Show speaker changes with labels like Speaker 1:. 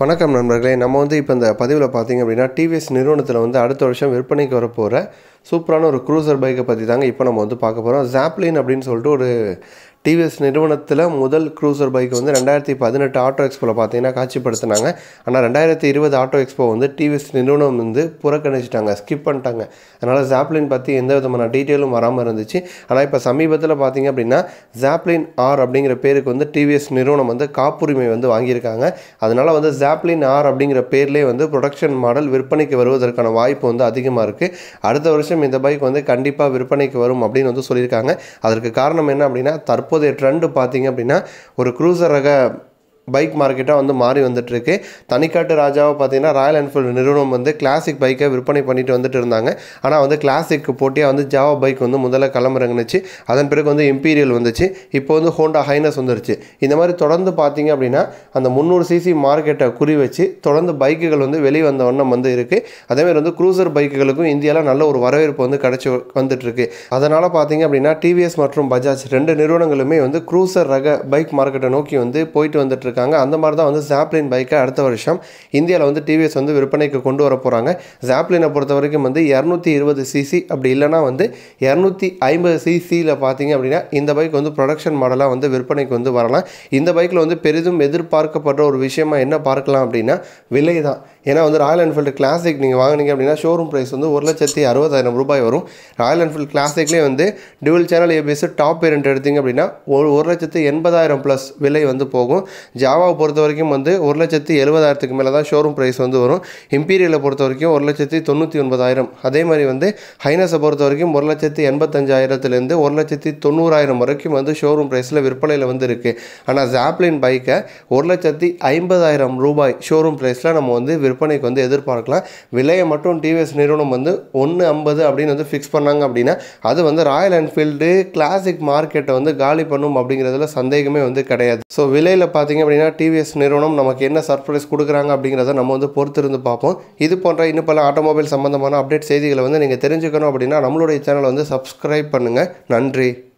Speaker 1: வணக்கம் நண்பர்களே நம்ம வந்து இப்போ இந்த பதிவில் பார்த்தீங்க அப்படின்னா டிவிஎஸ் நிறுவனத்தில் வந்து அடுத்த வருஷம் விற்பனைக்கு வரப்போகிற சூப்பரான ஒரு க்ரூசர் பைக்கை பற்றி தாங்க இப்போ நம்ம வந்து பார்க்க போகிறோம் ஜாப்ளின் அப்படின்னு சொல்லிட்டு ஒரு டிவிஎஸ் நிறுவனத்தில் முதல் க்ரூசர் பைக் வந்து ரெண்டாயிரத்தி பதினெட்டு ஆட்டோ எக்ஸ்போவில் பார்த்தீங்கன்னா காட்சிப்படுத்தினாங்க ஆனால் ரெண்டாயிரத்தி இருபது ஆட்டோ எக்ஸ்போ வந்து டிவிஎஸ் நிறுவனம் வந்து புறக்கணிச்சிட்டாங்க ஸ்கிப் பண்ணிட்டாங்க அதனால் ஜாப்ளின் பற்றி எந்த விதமான டீட்டெயிலும் வராமல் இருந்துச்சு ஆனால் இப்போ சமீபத்தில் பார்த்தீங்க அப்படின்னா ஜாப்ளின் ஆர் அப்படிங்கிற பேருக்கு வந்து டிவிஎஸ் நிறுவனம் வந்து காப்புரிமை வந்து வாங்கியிருக்காங்க அதனால் வந்து ஜாப்ளின் ஆர் அப்படிங்கிற பேர்லேயே வந்து ப்ரொடக்ஷன் மாடல் விற்பனைக்கு வருவதற்கான வாய்ப்பு வந்து அதிகமாக இருக்குது அடுத்த வருஷம் இந்த பைக் வந்து கண்டிப்பாக விற்பனைக்கு வரும் அப்படின்னு வந்து சொல்லியிருக்காங்க அதற்கு காரணம் என்ன அப்படின்னா தற்போதைய ட்ரெண்டு பார்த்தீங்க அப்படின்னா ஒரு க்ரூசர் ரக பைக் மார்க்கெட்டாக வந்து மாறி வந்துட்டுருக்கு தனிக்காட்டு ராஜாவை பார்த்தீங்கன்னா ராயல் என்ஃபீல்டு நிறுவனம் வந்து கிளாசிக் பைக்கை விற்பனை பண்ணிட்டு வந்துட்டு இருந்தாங்க ஆனால் வந்து கிளாசிக்கு போட்டியாக வந்து ஜாவா பைக் வந்து முதல்ல களமிறங்குனுச்சு அதன் பிறகு வந்து இம்பீரியல் வந்துச்சு இப்போ வந்து ஹோண்டா ஹைனஸ் வந்துருச்சு இந்த மாதிரி தொடர்ந்து பார்த்தீங்க அப்படின்னா அந்த முந்நூறு சிசி மார்க்கெட்டை குறி வச்சு தொடர்ந்து பைக்குகள் வந்து வெளியே வந்த வண்ணம் வந்து இருக்குது அதேமாதிரி வந்து க்ரூசர் பைக்குகளுக்கும் இந்தியாவில் நல்ல ஒரு வரவேற்பு வந்து கிடச்சி வந்துட்டுருக்கு அதனால் பார்த்தீங்க அப்படின்னா டிவிஎஸ் மற்றும் பஜாஜ் ரெண்டு நிறுவனங்களுமே வந்து க்ரூசர் ரக பைக் மார்க்கெட்டை நோக்கி வந்து போயிட்டு வந்துட்டு இருக்காங்க அந்த மாதிரி தான் வந்து ஜாப்ளின் பைக்கை அடுத்த வருஷம் இந்தியாவில் வந்து டிவிஎஸ் வந்து விற்பனைக்கு கொண்டு வர போகிறாங்க ஜாப்ளினை பொறுத்த வரைக்கும் வந்து இரநூத்தி இருபது சிசி அப்படி இல்லைனா வந்து இரநூத்தி ஐம்பது சிசியில் பார்த்தீங்க அப்படின்னா இந்த பைக் வந்து ப்ரொடக்ஷன் மாடலாக வந்து விற்பனைக்கு வந்து வரலாம் இந்த பைக்கில் வந்து பெரிதும் எதிர்பார்க்கப்படுற ஒரு விஷயமா என்ன பார்க்கலாம் அப்படின்னா விலை தான் ஏன்னா வந்து ராயல் என்ஃபீல்டு கிளாசிக் நீங்கள் வாங்குனீங்க அப்படின்னா ஷோரூம் ப்ரைஸ் வந்து ஒரு லட்சத்தி அறுபதாயிரம் ரூபாய் வரும் ராயல் என்ஃபீல்டு கிளாசிக்லேயே வந்து dual channel ABS top variant எடுத்தீங்க அப்படின்னா ஒரு ஒரு லட்சத்து எண்பதாயிரம் ப்ளஸ் விலை வந்து போகும் ஜாவாவை பொறுத்த வரைக்கும் வந்து ஒரு லட்சத்தி எழுபதாயிரத்துக்கு மேலே தான் ஷோரூம் ப்ரைஸ் வந்து வரும் இம்பீரியலை பொறுத்த வரைக்கும் ஒரு லட்சத்தி தொண்ணூற்றி ஒன்பதாயிரம் அதே மாதிரி வந்து ஹைனஸை பொறுத்த வரைக்கும் ஒரு லட்சத்தி எண்பத்தஞ்சாயிரத்துலேருந்து ஒரு லட்சத்தி தொண்ணூறாயிரம் வரைக்கும் வந்து ஷோரூம் ப்ரைஸில் விற்பனையில் வந்து இருக்குது ஆனால் ஜாப்ளின் பைக்கை ஒரு லட்சத்தி ஐம்பதாயிரம் ரூபாய் ஷோரூம் ப்ரைஸில் நம்ம வந்து விற்பனைக்கு வந்து எதிர்பார்க்கலாம் விலையை மட்டும் டிவிஎஸ் நிறுவனம் வந்து ஒன்று ஐம்பது அப்படின்னு வந்து ஃபிக்ஸ் பண்ணாங்க அப்படின்னா அது வந்து ராயல் என்ஃபீல்டு கிளாசிக் மார்க்கெட்டை வந்து காலி பண்ணும் அப்படிங்கிறதுல சந்தேகமே வந்து கிடையாது ஸோ விலையில் பார்த்தீங்க அப்படின்னா டிவிஎஸ் நிறுவனம் நமக்கு என்ன சர்ப்ரைஸ் கொடுக்குறாங்க அப்படிங்கிறத நம்ம வந்து பொறுத்திருந்து பார்ப்போம் இது போன்ற இன்னும் பல ஆட்டோமொபைல் சம்பந்தமான அப்டேட் செய்திகளை வந்து நீங்கள் தெரிஞ்சுக்கணும் அப்படின்னா நம்மளுடைய சேனலை வந்து சப்ஸ்கிரைப் பண்ணுங்கள் நன்றி